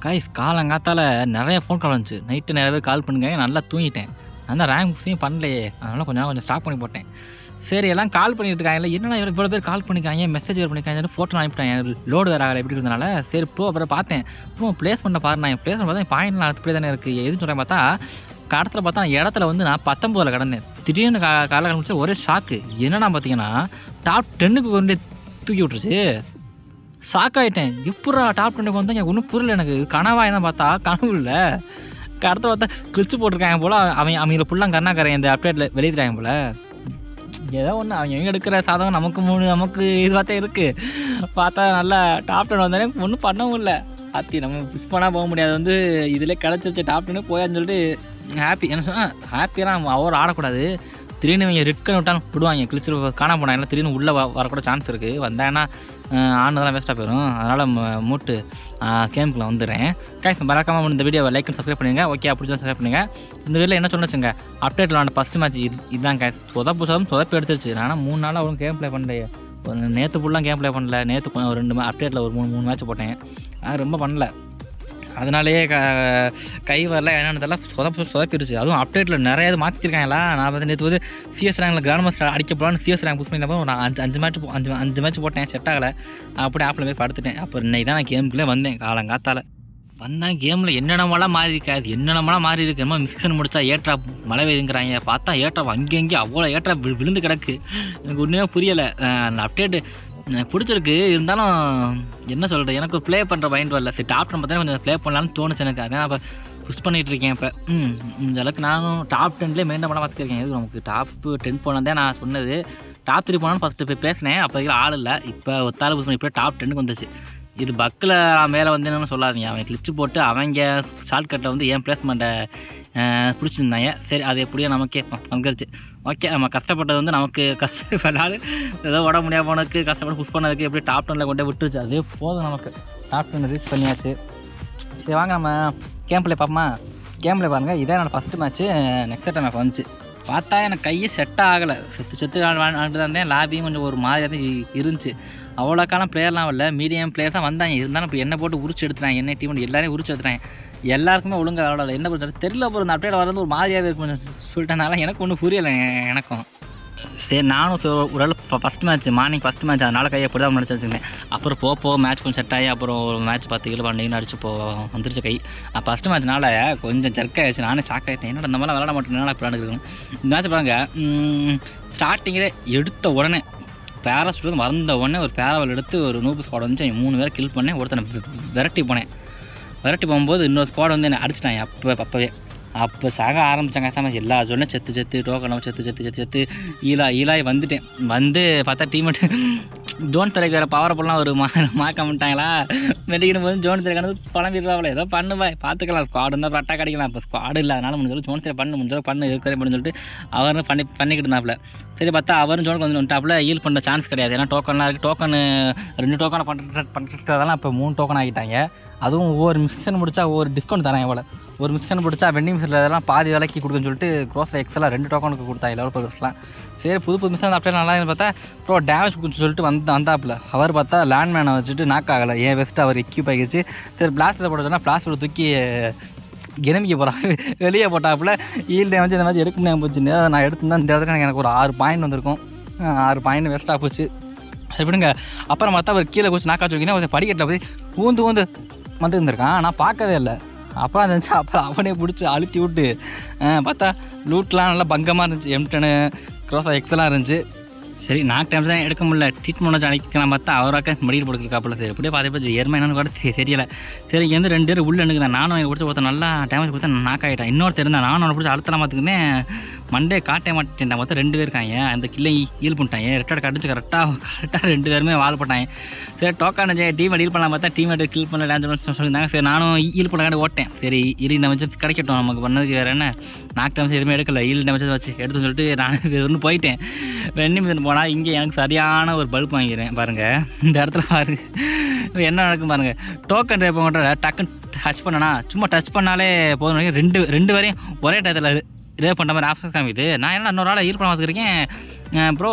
Guys காலங்காத்தால நிறைய phone call வந்துச்சு நைட்டு நிறைய பேர் கால் பண்ணுங்க நல்லா தூங்கிட்டேன் நான் தான் ரேங்க் புஷையும் பண்ணலையே அதனால கொஞ்சம் நேரம் கொஞ்சம் ஸ்டாப் பண்ணி போட்டேன் சரி எல்லாம் கால் பண்ணிட்டு இருக்காங்க என்னடா இவ்வளோ இவ்வளோ பேர் கால் பண்ணிக்காங்க மெசேஜ் வேறு பண்ணிக்காங்க ஃபோட்டோ அனுப்பிட்டாங்க லோடு வேறு ஆகலை எப்படி இருந்தனால சரி ப்ரோ அப்புறம் பார்த்தேன் ப்ரோ பிளேஸ் பண்ண பாரு நான் பிளேஸ் பண்ண பார்த்தா பாயிண்ட் அடுத்து தானே இருக்குது எதுன்னு சொல்கிறேன் பார்த்தா கடத்தில் பார்த்தா இடத்துல வந்து நான் பத்தொம்போதில் கடந்தேன் திடீர்னு கா காலை முடிச்சு ஒரே ஷாக்கு என்னன்னா பார்த்தீங்கன்னா டாப் டென்னுக்கு கொண்டு தூக்கி விட்டுருச்சு ஷாக் ஆகிட்டேன் எப்படா டாப் டென்னுக்கு வந்தாங்க ஒன்றும் புரியல எனக்கு கனவா என்ன பார்த்தா கனவு இல்லை கடத்தில் பார்த்தா கிழிச்சு போட்டிருக்காங்க போல் அவன் அவங்கள ஃபுல்லாக கண்ணாக்கறேன் இந்த அப்டேட்டில் வெளியிடுறாங்க போல் ஏதோ ஒன்று அவங்க எங்க எடுக்கிற சாதகம் நமக்கு மூணு நமக்கு இதுவாக தான் இருக்குது பார்த்தா நல்லா டாப் டென் வந்தாலே ஒன்றும் பண்ணவும் இல்லை ஆத்தி நம்ம புஷ் பண்ணால் போக முடியாது வந்து இதிலே கிடச்சிருச்சு டாப் டென்னு போயான்னு சொல்லிட்டு ஹாப்பி என்ன சொன்னால் ஹாப்பியெல்லாம் அவர் ஆடக்கூடாது திடீர்னு இவங்க ரிட்கன் விட்டாலும் விடுவாங்க கிழிச்சு காணாம போனாங்க திடீர்னு உள்ளே வ வரக்கூட சான்ஸ் இருக்குது வந்தாங்கன்னா ஆனதெல்லாம் வேஸ்ட்டாக போயிடும் அதனால் ம- மூட்டு கேமுக்குள்ள வந்துடுறேன் கைஸ் மறக்காமல் இந்த வீடியோவை லைக் சப்ஸ்கிரைப் பண்ணுங்க ஓகே அப்படி சப்ஸ்கிரைப் பண்ணுங்க இந்த வீடியோவில் என்ன சொன்னச்சுங்க அப்டேட் விளாண்ட ஃபஸ்ட் மேட்ச் இது இதுதான் கைஸ் சொதப்பு சொதப்பு சொதப்பு எடுத்துருச்சு ஆனால் மூணு நாள் அவரும் கேம் ப்ளே பண்ணலையே ஒரு நேற்று ஃபுல்லாக கேம் ப்ளே பண்ணல நேற்று ஒரு ரெண்டு அப்டேட்டில் ஒரு மூணு மூணு மேட்ச் போட்டேன் அது ரொம்ப பண்ணல அதனாலேயே க கை வரல என்னென்னதெல்லாம் சொதப்பு சொதப்பிருச்சு அதுவும் அப்டேட்டில் நிறைய இது மாற்றிருக்காங்களா நான் வந்து நேற்று வந்து சிஎஸ் ரேங்கில் கிராண்ட் மாஸ்டர் அடிக்க போகலான்னு சிஎஸ் ரேங்க் புஷ் பண்ணி நான் அஞ்சு அஞ்சு மேட்ச் அஞ்சு அஞ்சு மேட்ச் போட்டேன் செட் ஆகலை அப்படியே ஆப்பில் போய் படுத்துட்டேன் அப்புறம் இன்னைக்கு தான் நான் கேமுக்குள்ளே வந்தேன் காலங்காத்தால வந்தேன் கேமில் என்னென்னமெல்லாம் மாறி இருக்காது என்னென்னமெல்லாம் மாறி இருக்கு என்னமோ மிக்சன் முடிச்சா ஏற்றா மழை பெய்யுங்கிறாங்க பார்த்தா ஏற்றா அங்கங்கே அவ்வளோ ஏற்றா வி- விழுந்து கிடக்கு எனக்கு ஒன்றுமே புரியலை அந்த அப்டேட்டு பிடிச்சிருக்கு இருந்தாலும் என்ன சொல்கிறது எனக்கு ப்ளே பண்ணுற மைண்ட் வரல சரி டாப் டென் பார்த்தா கொஞ்சம் ப்ளே பண்ணலான்னு தோணுச்சு எனக்கு அதான் இப்போ புஷ் பண்ணிகிட்டு இருக்கேன் இப்போ ம் இந்த அளவுக்கு நானும் டாப் டென்லேயே மெயின்டைன் பண்ண பார்த்துருக்கேன் எதுக்கு நமக்கு டாப் டென் போனதே நான் சொன்னது டாப் த்ரீ போனாலும் ஃபஸ்ட்டு போய் பேசினேன் அப்போதைக்கு ஆள் இல்லை இப்போ ஒத்தாள் புஷ் பண்ணி இப்போ டாப் டென்னுக்கு வந்துச்சு இது பக்கில் மேலே வந்து என்னன்னு சொல்லாதீங்க அவன் கிளிச்சு போட்டு அவங்க ஷார்ட்கட்டில் வந்து என் பிளேஸ்மெண்ட்டை பிடிச்சிருந்தாங்க சரி அது எப்படியோ நமக்கே வந்துருச்சு ஓகே நம்ம கஷ்டப்பட்டது வந்து நமக்கு கஷ்டப்படாது ஏதோ உடம்பு முடியாம போனதுக்கு கஷ்டப்பட்டு புஷ் பண்ணதுக்கு எப்படி டாப் டெனில் கொண்டு போய் விட்டுருச்சு அதே போதும் நமக்கு டாப் டென் ரீச் பண்ணியாச்சு சரி வாங்க நம்ம கேம் ப்ளே பார்ப்போமா கேம் ப்ளே பாருங்கள் இதான் என்னோடய ஃபஸ்ட்டு மேட்ச்சு நெக்ஸ்ட் டைம் எனக்கு வந்துச்சு பார்த்தா எனக்கு கையே செட் ஆகலை செத்து செத்து ஆண்டு தான் இருந்தேன் லாபியும் கொஞ்சம் ஒரு மாதிரியாக தான் இ- இருந்துச்சு அவ்வளோ காலம் பிளேயர்லாம் வரல மீடியம் பிளேயர் தான் வந்தாங்க இருந்தாலும் இப்போ என்ன போட்டு உரிச்சு எடுத்துட்டாங்க என்ன டீம் எல்லாரையும் உரிச்சு எடுத்துட்டாங்க எல்லாருக்குமே ஒழுங்காக விளாடல என்ன பண்ணுறது தெரியல அப்புறம் இந்த அப்டேட் வரது ஒரு மாதிரியாகவே இருக்கும் சொல்லிட்டனால எனக்கு ஒன்றும் புரியலை எ- எனக்கும் சரி நானும் சரி ஓரளவு இப்போ first match morning first match அதனால கையை அப்படி தான் நினச்சி வச்சுருந்தேன் அப்புறம் போக போக மேட்ச் கொஞ்சம் செட் ஆகி அப்புறம் ஒரு மேட்ச் பத்து கிலோ பண்ணிங்கன்னு அடிச்சு போ வந்துருச்சு கை ஃபஸ்ட் மேட்ச்னால கொஞ்சம் ஜர்க் ஆயிடுச்சு நானே ஷாக் ஆகிட்டேன் என்னடா இந்த மாதிரிலாம் விளாட மாட்டேன் என்னடா இப்படி இருக்கணும் இந்த மேட்ச் பாருங்க ஸ்டார்டிங்கில் எடுத்த உடனே பேராசூட் வந்த உடனே ஒரு பேராவல் எடுத்து ஒரு நூப்பு ஸ்குவாட் வந்து அவன் மூணு பேரை கில் பண்ணேன் ஒருத்தனை வி- விரட்டி போனேன் விரட்டி போகும்போது இன்னொரு ஸ்குவாட் வந்து என்னை அடிச்சிட்டாங்க அப்போ அப்போவே அப்போ சாக ஆரம்பித்தாங்க சாம எல்லா சொன்ன செத்து செத்து டோக்கனும் செத்து செத்து செத்து செத்து ஈலா ஈலாய் வந்துட்டேன் வந்து பார்த்தா டீமெட்டு ஜோன் தலைக்கு வேறு பவர் பண்ணலாம் ஒரு மா மாக்க மாட்டாங்களா மெடிக்கணும் போது ஜோன் தலைக்கானது பணம் விடுறாங்களே ஏதோ பண்ணுவாய் பார்த்துக்கலாம் ஸ்குவாடு இருந்தால் பட்டா கிடைக்கலாம் இப்போ ஸ்குவாடு இல்லை அதனால முடிஞ்சளவு ஜோன் தலை பண்ணு முடிஞ்சளவு பண்ணு இருக்கிறே பண்ணு சொல்லிட்டு அவரும் பண்ணி பண்ணிக்கிட்டு இருந்தாப்புல சரி பார்த்தா அவரும் ஜோனுக்கு வந்து வந்துட்டாப்புல ஈல் பண்ணுற சான்ஸ் கிடையாது ஏன்னா டோக்கன்லாம் இருக்குது டோக்கன் ரெண்டு டோக்கனை பண்ணுற பண்ணுறதெல்லாம் இப்போ மூணு டோக்கன் ஆகிட்டாங்க அதுவும் ஒவ்வொரு மிஷன் முடிச்சா ஒவ்வொரு டிஸ்கவுண்ட் தராங்க போல ஒரு மிஷன் பிடிச்சா வெண்டிங் மிஷினில் இதெல்லாம் பாதி விலைக்கு கொடுக்குன்னு சொல்லிட்டு க்ரோஸ் எக்ஸலாக ரெண்டு டோக்கனுக்கு கொடுத்தாங்க லெவல் ப்ரோக்ரஸ்லாம் சரி புது புது மிஷன் அப்படியே நல்லா இருக்குன்னு பார்த்தா ப்ரோ டேமேஜ் கொடுத்து சொல்லிட்டு வந்து வந்தாப்புல அவர் பார்த்தா லேண்ட்மேனை வச்சுட்டு நாக் ஆகலை ஏன் பெஸ்ட்டு அவர் எக்யூப் ஆகிடுச்சு சரி பிளாஸ்டில் போட்டதுனா பிளாஸ்டில் தூக்கி கிளம்பிக்க போகிறான் வெளியே போட்டாப்புல ஈல் டேமேஜ் இந்த மாதிரி எடுக்க முடியாமல் போச்சு நேரா நான் எடுத்துருந்தா இந்த இடத்துல எனக்கு ஒரு ஆறு பாயிண்ட் வந்திருக்கும் அஹ் ஆறு பாயிண்ட் வேஸ்ட்டாக போச்சு அது விடுங்க அப்புறம் பார்த்தா அவர் கீழே குச்சி நாக்கா வச்சுக்கினா ஒரு படிக்கட்டில் போய் ஊந்து ஊந்து வந்து இருந்திருக்கான் நான் பார்க்கவே இல்லை அப்புறம் அது இருந்துச்சு அப்புறம் அவனே பிடிச்சி அழுத்தி விட்டு அஹ் பார்த்தா லூட்லாம் நல்லா பங்கமாக இருந்துச்சு எம்டனு க்ரோஸா எக்ஸலாக இருந்துச்சு சரி நாக் டைம் தான் எடுக்க முடியல ட்ரீட்மெண்ட் வச்சு அடிக்கலாம் பார்த்தா அவராக்க மடியில் போட்டுருக்காப்புல சரி எப்படியே பார்த்து பார்த்து எருமை என்னன்னு கூட தெ- தெரியல சரி இங்க இருந்து ரெண்டு பேரும் உள்ள நிற்கிறேன் நானும் எனக்கு பிடிச்ச ஒருத்தன் நல்லா டேமேஜ் கொடுத்தா நாக் ஆகிட்டேன் இன்னொருத்தர் இருந்தான் நானும் அவனை பிடிச்சி அழுத்தலாம் பார்த்துக்குமே மண்டே காட்டே மாட்டேன் மொத்தம் ரெண்டு பேர் இருக்காங்க அந்த கில்லை ஈல் பண்ணிட்டாங்க ரெட்டாக கடிச்சு கரெக்டாக கரெக்டாக ரெண்டு பேருமே வால் போட்டாங்க சரி டோக்கான டீம் டீல் பண்ணலாம் பார்த்தா டீம் டீல் பண்ண டான்ஸ் சொல்லியிருந்தாங்க சரி நானும் ஈல் பண்ண ஓட்டேன் சரி இரு டேமேஜ் கிடைக்கட்டும் நமக்கு பண்ணதுக்கு வேறு என்ன நாக் டேமேஜ் எதுவுமே எடுக்கல ஈல் டேமேஜ் வச்சு எடுத்து சொல்லிட்டு நான் ஒன்று போயிட்டேன் வெண்ணி மிதன் போனால் இங்கே எனக்கு சரியான ஒரு பல்ப் வாங்கிறேன் பாருங்கள் இந்த இடத்துல பாருங்க இப்ப என்ன நடக்கும் பாருங்கள் டோக்கன் ரேப்பை மட்டும் டக்குன்னு டச் பண்ணனா சும்மா டச் பண்ணாலே போதும் ரெண்டு ரெண்டு வரையும் ஒரே டயத்தில் ரேப் பண்ணுற மாதிரி ஆப்ஷன் காமிக்குது நான் என்ன இன்னொரு ஆளை ஈல் பண்ண பார்த்துருக்கேன் ப்ரோ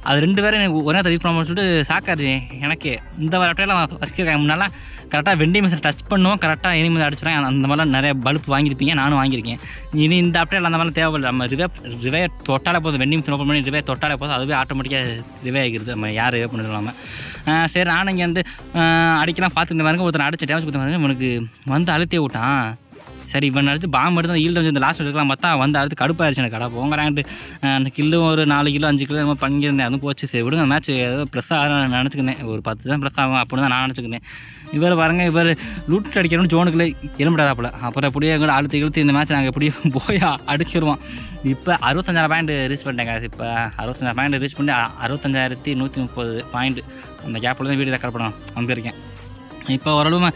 அது ரெண்டு பேரும் எனக்கு ஒரே தடவை பண்ணணும்னு சொல்லிட்டு சாக்காது எனக்கு இந்த மாதிரி அப்படியெல்லாம் வச்சிருக்காங்க முன்னாலாம் கரெக்டாக வெண்டி மிஷின் டச் பண்ணுவோம் கரெக்டாக இனி மிஷின் அடிச்சிடும் அந்த மாதிரிலாம் நிறைய பல்ப் வாங்கியிருப்பீங்க நானும் வாங்கியிருக்கேன் இனி இந்த அப்படியே அந்த மாதிரிலாம் தேவையில்லை நம்ம ரிவே ரிவே தொட்டாலே போதும் வெண்டி மிஷின் ஓப்பன் பண்ணி ரிவே தொட்டாலே போதும் அதுவே ஆட்டோமேட்டிக்காக ரிவே ஆகிருது நம்ம யார் ரிவே பண்ணி சொல்லாமல் சரி நானும் இங்கே வந்து ஆஹ் அடிக்கலாம் பார்த்து இந்த மாதிரி ஒருத்தர் அடிச்சு டேமேஜ் கொடுத்த மாதிரி உனக்கு வந்து அழுத்தே விட்டான் சரி இவன் அடிச்சு பாம்பு எடுத்து ஈல்டு வந்து இந்த லாஸ்ட் எடுக்கலாம் பார்த்தா வந்து அடுத்து கடுப்பாயிருச்சு எனக்கு கடை போங்கிறான்ட்டு அந்த கிலோ ஒரு நாலு கிலோ அஞ்சு கிலோ மாதிரி பண்ணியிருந்தேன் அதுவும் போச்சு சரி விடுங்க மேட்ச் ஏதோ ப்ளஸ் ஆகும் நினச்சிக்கினேன் ஒரு பத்து தான் ப்ளஸ் ஆகும் அப்படின்னு தான் நான் நினச்சிக்கினேன் இவர் பாருங்க இவர் லூட் அடிக்கணும்னு ஜோனுக்குள்ளே எலும்பிடாதாப்புல அப்புறம் எப்படியோ கூட அழுத்து இழுத்து இந்த மேட்ச் நாங்கள் எப்படியோ போய் அடிச்சிருவோம் இப்போ அறுபத்தஞ்சாயிரம் பாயிண்ட் ரீச் பண்ணிட்டேங்க இப்போ அறுபத்தஞ்சாயிரம் பாயிண்ட் ரீச் பண்ணி அ- அறுபத்தஞ்சாயிரத்தி நூற்றி முப்பது பாயிண்ட் அந்த கேப்பில் தான் வீடியோ ரெக்கார்ட் பண்ணோம் வந்திருக்கேன் இப்போ ஓரளவு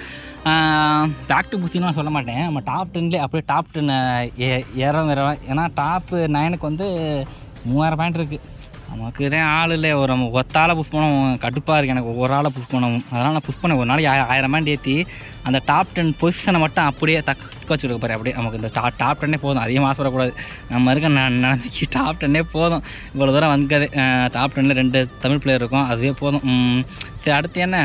பேக் டு புத்திலாம் சொல்ல மாட்டேன் நம்ம டாப் டென்லேயே அப்படியே டாப் டென் ஏ ஏறவும் ஏறவும் ஏன்னா டாப்பு நைனுக்கு வந்து மூவாயிரம் பாயிண்ட் இருக்குது நமக்கு தான் ஆள் இல்லை ஒரு நம்ம ஒத்தால புஷ் பண்ணவும் கடுப்பாக இருக்குது எனக்கு ஒரு ஆளை புஷ் பண்ணவும் அதனால் நான் புஷ் பண்ணேன் ஒரு நாளைக்கு ஆய- ஆயிரம் பாயிண்ட் ஏற்றி அந்த டாப் டென் பொசிஷனை மட்டும் அப்படியே தக்க வச்சுருக்க பாரு அப்படியே நமக்கு இந்த டா டாப் டென்னே போதும் அதிகமாக ஆசைப்படக்கூடாது நம்ம இருக்க ந நிலைமைக்கு டாப் டென்னே போதும் இவ்வளோ தூரம் வந்தது டாப் டென்னில் ரெண்டு தமிழ் பிளேயர் இருக்கும் அதுவே போதும் உம், சரி அடுத்து என்ன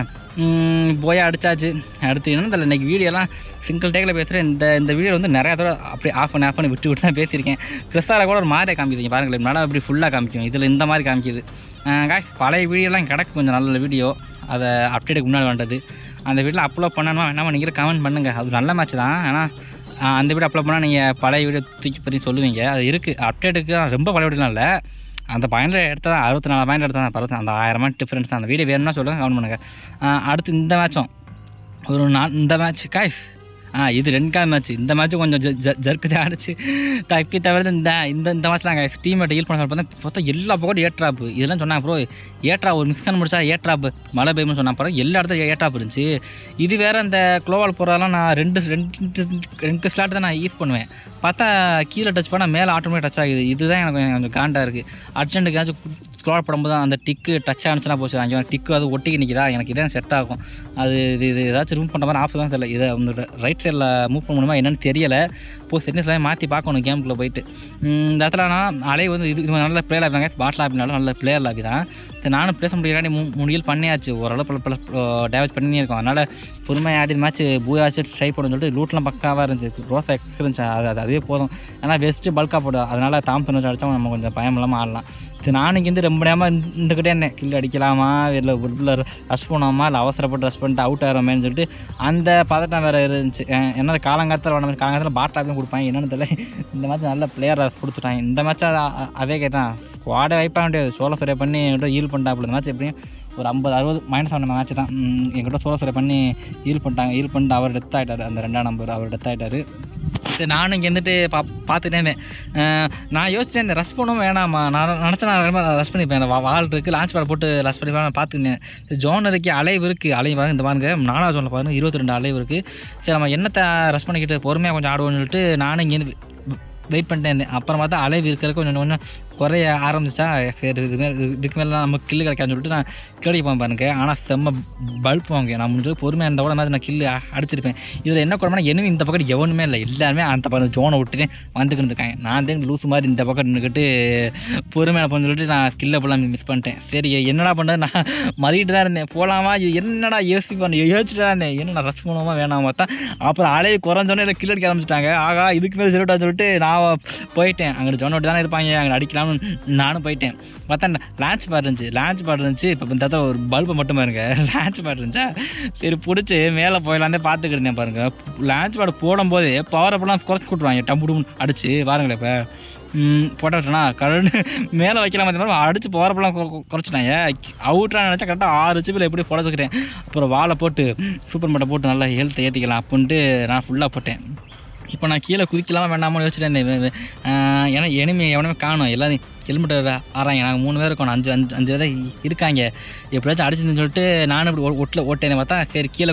போய் அடிச்சாச்சு அடுத்து என்ன தெரியல இன்றைக்கி வீடியோலாம் சிங்கிள் டேக்கில் பேசுகிறேன் இந்த இந்த வீடியோ வந்து நிறையா தடவை அப்படியே ஆஃப் பண்ணி ஆஃப் பண்ணி விட்டு விட்டு தான் பேசியிருக்கேன் ப்ரெஸ்ஸால் கூட ஒரு மாதிரியாக காமிக்குதுங்க பாருங்களேன் நல்லா அப்படி ஃபுல்லாக காமிக்கும் இதில் இந்த மாதிரி காமிக்குது காய்ஸ் பழைய வீடியோலாம் கிடக்கு கொஞ்சம் நல்ல வீடியோ அதை அப்டேட்டுக்கு முன்னாடி வந்தது அந்த வீடியோவில் அப்லோட் பண்ணணுமா வேணாமா நீங்கள் கமெண்ட் பண்ணுங்கள் அது நல்ல மேட்ச் தான் ஆனால் ஆஹ் அந்த வீடியோ அப்லோட் பண்ணால் நீங்கள் பழைய வீடியோ தூக்கி பற்றி சொல்லுவீங்க அது இருக்குது அப்டேட்டுக்கு ரொம்ப பழைய வீடியோலாம் இல்லை அந்த பாயிண்ட் எடுத்தா அறுபத்தி நாலு பாயிண்ட் எடுத்தா பரவாயில்ல அந்த ஆயிரம் பாயிண்ட் டிஃப்ரென்ஸ் அந்த வீடியோ வேணும்னா சொல்லுங்கள் கமெண்ட் பண்ணுங்கள் அடுத்து இந்த மேட்சும் ஒரு நாள் இந்த மேட்ச் காய்ஸ் ஆ இது ரெண்டாவது மேட்ச் இந்த மேட்ச்சும் கொஞ்சம் ஜர்க்கு தான் அடிச்சு தப்பி தவிர இந்த இந்த இந்த மேட்ச்லாம் காய்ஸ் டீம் டீல் பண்ண பார்த்தா பார்த்தா எல்லா பக்கம் ஏட்ராப் இதெல்லாம் சொன்னாங்க ப்ரோ ஏட்ரா ஒரு மிஸ் பண்ண முடிச்சா ஏட்ராப் மழை பெய்யும்னு சொன்னா பிறகு எல்லா இடத்துலையும் ஏட்ராப் இருந்துச்சு இது வேற இந்த குளோவால் போகிறதெல்லாம் நான் ரெண்டு ரெண்டு ரெண்டு ஸ்லாட் தான் நான் யூஸ் பண்ணுவேன் பார்த்தா கீழே டச் பண்ணால் மேலே ஆட்டோமேட்டிக் டச் ஆகுது இதுதான் எனக்கு கொஞ்சம் கொஞ்சம் காண்டாக இருக்குது அர்ஜென்ட்டுக்காச்சும் ஸ்க்ரோல் பண்ணும்போது தான் அந்த டிக்கு டச் ஆனிச்சுன்னா போச்சு அங்கே டிக்கு அது ஒட்டிக்கி நிற்கிதா எனக்கு இதான் செட் ஆகும் அது இது இது ஏதாச்சும் ரூம் பண்ணுற மாதிரி ஆஃப் தான் தெரியல இதை வந்து ரைட் சைடில் மூவ் பண்ண முடியுமா என்னன்னு தெரியலை போய் செட்டிங்ஸ்லாம் மாற்றி பார்க்கணும் கேமுக்குள்ளே போயிட்டு உம், இந்த இடத்துல நான் அலை வந்து இது இது நல்ல பிளேயர் லாபி தாங்க பாட்டில் லாபினாலும் நல்ல பிளேயர் லாபி தான் சரி நானும் பேச முடியலாடி முடியல் பண்ணியாச்சு ஓரளவு பல பல டேமேஜ் பண்ணி இருக்கோம் அதனால் பொறுமையாக ஆடி மேட்ச் பூயாச்சு ட்ரை பண்ணணும்னு சொல்லிட்டு லூட்லாம் பக்காவாக இருந்துச்சு ரோஸ் எக்ஸ் இருந்துச்சு அது அது அதுவே போதும் ஏன்னா வெஸ்ட்டு பல்காக போடும் அதனால் தாம்பன் வச்சு அடித்தா நம்ம கொஞ்சம் பயம் இல்லாமல் ஆடலாம் சரி நானும் இங்கேருந்து ரொம்ப நேரமாக இருந்துக்கிட்டே இருந்தேன் கில் அடிக்கலாமா இல்லை உள்ள ரஷ் பண்ணாமா இல்லை அவசரப்பட்டு ரஷ் பண்ணிட்டு அவுட் ஆகிறோமேன்னு சொல்லிட்டு அந்த பதட்டம் வேறு இருந்துச்சு அஹ் என்ன காலங்காலத்தில் வந்த மாதிரி காலங்காலத்தில் பாட்டாப்பையும் கொடுப்பாங்க என்னன்னு தெரியல இந்த மேட்ச் நல்ல பிளேயர் கொடுத்துட்டாங்க இந்த மேட்ச் அதே கே தான் ஸ்குவாடே வைப்பாக வேண்டியது சோழ சுரை பண்ணி என்கிட்ட ஈல் பண்ணிட்டாப்புல இந்த மேட்ச் எப்படியும் ஒரு ஐம்பது அறுபது மைனஸ் ஆன மேட்ச் தான் உம், என்கிட்ட சோழ சுரை பண்ணி ஈல் பண்ணிட்டாங்க ஈல் பண்ணிட்டு அவர் டெத் ஆகிட்டார் அந்த ரெண்டாம் நம்பர் அவர் டெத் ஆகிட்டார் சரி நானும் இங்கே இருந்துட்டு பா பார்த்துட்டே இருந்தேன் அஹ் நான் யோசிச்சேன் இந்த ரஷ் பண்ணவும் வேணாமா நான் நினச்சேன் நான் ரஷ் பண்ணிப்பேன் அந்த வா- வால் இருக்குது லான்ச் பேட் போட்டு ரஷ் பண்ணி நான் பார்த்துருந்தேன் சரி ஜோன் இருக்கு அலைவு இருக்குது அலைவு பாருங்க இந்த பாருங்க நாலாவது ஜோனில் பாருங்க இருபத்தி ரெண்டு அலைவு இருக்குது சரி நம்ம என்னத்தை ரஷ் பண்ணிக்கிட்டு பொறுமையாக கொஞ்சம் ஆடுவோம்னு சொல்லிட்டு நானும் இங்கேருந்து வெயிட் பண்ணிட்டே இருந்தேன் அப்புறம் பார்த்தா அலைவு இருக்கிறதுக்கு கொஞ்சம் கொஞ்சம் குறைய ஆரம்பிச்சா சரி இதுக்கு மேலே இதுக்கு மேலே நமக்கு கில்லு கிடைக்காதுன்னு சொல்லிட்டு நான் கிளடி போவேன் பாருங்க ஆனால் செம்ம பல்ப் வாங்க நான் முடிஞ்சு பொறுமையாக இருந்த கூட மாதிரி நான் கில்லு அடிச்சிருப்பேன் இதில் என்ன குழம்புனா என்ன இந்த பக்கம் எவனுமே இல்லை எல்லாருமே அந்த பக்கம் ஜோனை விட்டு வந்துக்கிட்டு இருக்காங்க நான் தான் லூஸ் மாதிரி இந்த பக்கம் நின்றுக்கிட்டு பொறுமையாக போன்னு சொல்லிட்டு நான் ஸ்கில்லை ஃபுல்லாக மிஸ் பண்ணிட்டேன் சரி என்னடா பண்ணுறது நான் மறிக்கிட்டு தான் இருந்தேன் போகலாமா இது என்னடா யோசி பண்ண யோசிச்சுட்டு தான் இருந்தேன் என்ன நான் ரஸ் பண்ணுவோமா வேணாமா தான் அப்புறம் அலையை குறைஞ்சோன்னே இல்லை கில் அடிக்க ஆரம்பிச்சிட்டாங்க ஆகா இதுக்கு மேலே சொல்லிட்டான்னு சொல்லிட்டு நான் போயிட்டேன் அங்கே ஜோனை விட்டு தானே இருப்பாங்க அங்கே அடிக்கலாம்னு நானும் போயிட்டேன் பார்த்தா லான்ச் பேட் இருந்துச்சு லான்ச் பேட் இருந்துச்சு இப்போ இந்த இடத்துல ஒரு பல்பை மட்டும் பாருங்க லான்ச் பேட் இருந்துச்சா சரி பிடிச்சி மேலே போயிடலாந்தே பார்த்துக்கிட்டு இருந்தேன் பாருங்க லான்ச் பேட் போடும்போது பவர் அப்பெல்லாம் குறைச்சி கூட்டுருவாங்க டம்பு டும்புன்னு அடிச்சு பாருங்களேன் இப்போ போட்டோம்னா கரண்ட் மேலே வைக்கலாம் அந்த மாதிரி அடிச்சு போகிறப்பெல்லாம் குறைச்சிட்டாங்க அவுட்ரா நினச்சா கரெக்டாக ஆறு ஹெச்பியில் எப்படி புடச்சிக்கிறேன் அப்புறம் வாழை போட்டு சூப்பர் மட்டை போட்டு நல்லா ஹெல்த்தை ஏற்றிக்கலாம் அப்படின்ட்டு நான் ஃபுல்லாக போட்டேன் இப்போ நான் கீழே குதிக்கலாமா வேண்டாமான்னு யோசிச்சுட்டு இருந்தேன் ஆஹ் ஏன்னா எனிமே எவனுமே காணும் எல்லாரும் ஹெல்மெட் ஆறாங்க நாங்கள் மூணு பேர் இருக்கோம் அஞ்சு அஞ்சு அஞ்சு பேர் இருக்காங்க எப்படியாச்சும் அடிச்சுன்னு சொல்லிட்டு நானும் இப்படி ஒட்டில் ஓட்டேன் பார்த்தா சரி கீழே கு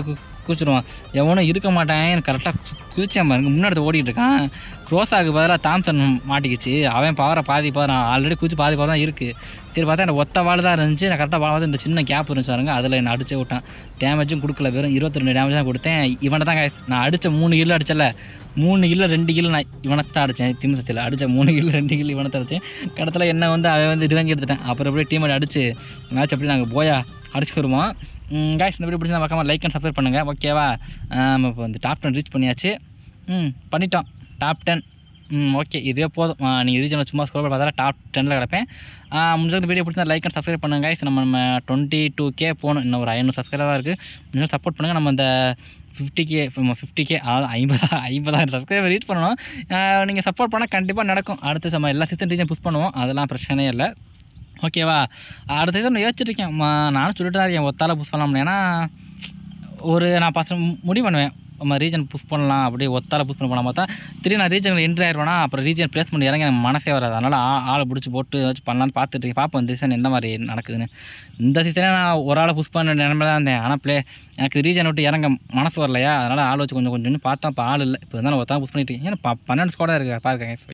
குதிச்சிடுவான் எவனும் இருக்க மாட்டான் எனக்கு கரெக்டாக குதிச்சேன் பாருங்க முன்னாடி ஓடிட்டு இருக்கான் க்ரோஸாக்கு பதிலாக தாம்சன் மாட்டிக்கிச்சு அவன் பவரை பாதி பவர் ஆல்ரெடி குதிச்சு பாதி பவர் தான் இருக்குது சரி பார்த்தா எனக்கு ஒத்த வாள் தான் இருந்துச்சு நான் கரெக்டாக வாழ இந்த சின்ன கேப் இருந்துச்சு பாருங்க அதில் என்னை அடிச்சே விட்டான் டேமேஜும் கொடுக்கல வெறும் இருபத்தி ரெண்டு டேமேஜ் தான் கொடுத்தேன் இவனை தான் guys, நான் அடித்த மூணு கிலோ அடிச்சல மூணு கிலோ ரெண்டு கிலோ நான் இவனை தான் அடித்தேன் திமிசத்தில் அடித்த மூணு கிலோ ரெண்டு கிலோ இவனை தான் அடித்தேன் கடத்தில் என்ன வந்து அவன் வந்து ரிவெஞ்ச் எடுத்துட்டேன் அப்புறம் அப்படியே டீம் அடிச்சு மேட்ச் அப்படி நாங்கள் போயா அடிச்சு வருவோம் காய்ஸ் இந்த வீடியோ பிடிச்சா மறக்காம லைக் அண்ட் சப்ஸ்கிரைப் பண்ணுங்கள் ஓகேவா நம்ம இப்போ வந்து டாப் டென் ரீச் பண்ணியாச்சு ம் பண்ணிட்டோம் டாப் டென் ம் ஓகே இதுவே போதும் நீங்கள் ரீஜனில் சும்மா ஸ்கோர் பார்த்தா டாப் டெனில் கிடப்பேன் முடிஞ்ச வீடியோ பிடிச்சா லைக் அண்ட் சப்ஸ்கிரைப் பண்ணுங்க guys. நம்ம நம்ம டுவெண்ட்டி டூ கே போகணும் இன்னும் ஒரு ஐநூறு சப்ஸ்கிரைபர் தான் இருக்குது இன்னும் சப்போர்ட் பண்ணுங்கள் நம்ம இந்த ஃபிஃப்டி கே ஃபிஃப்டி கே அதாவது ஐம்பதா ஐம்பதாயிரம் சப்ஸ்கிரைபர் ரீச் பண்ணணும் நீங்கள் சப்போர்ட் பண்ணால் கண்டிப்பாக நடக்கும் அடுத்து நம்ம எல்லா சீசன் ரீஜன் புஷ் பண்ணுவோம் அதெல்லாம் பிரச்சனையே இல்லை ஓகேவா அடுத்த சீசன் யோசிச்சுட்டு இருக்கேன் ம- நானும் சொல்லிட்டு தான் இருக்கேன் ஒத்தால புஷ் பண்ணலாம் ஏன்னா ஒரு நான் பசங்க முடிவு பண்ணுவேன் நம்ம ரீஜன் புஷ் பண்ணலாம் அப்படியே ஒத்தால புஷ் பண்ண போனால் பார்த்தா திடீர்னு நான் ரீஜனில் என்ட்ரி ஆயிடுவேனா அப்புறம் ரீஜன் ப்ளேஸ் பண்ணி இறங்கி எனக்கு மனசே வராது அதனால் ஆ ஆளை பிடிச்சி போட்டு வச்சு பண்ணலான்னு பார்த்துட்டு இருக்கேன் பார்ப்போம் இந்த சீசன் எந்த மாதிரி நடக்குதுன்னு இந்த சீசனே நான் ஒரு ஆளை புஷ் பண்ண நிலைமையில தான் இருந்தேன் ஆனால் ப்ளே எனக்கு ரீஜன் விட்டு இறங்க மனசு வரலையா அதனால் ஆள் வச்சு கொஞ்சம் கொஞ்சம்னு பார்த்தா இப்போ ஆள் இல்லை இப்போ இருந்தாலும் ஒருத்தா புஷ் பண்ணிட்டு இருக்கேன் ஏன்னா ப- பன்னெண்டு ஸ்கோடாக இருக்கு பாருங்க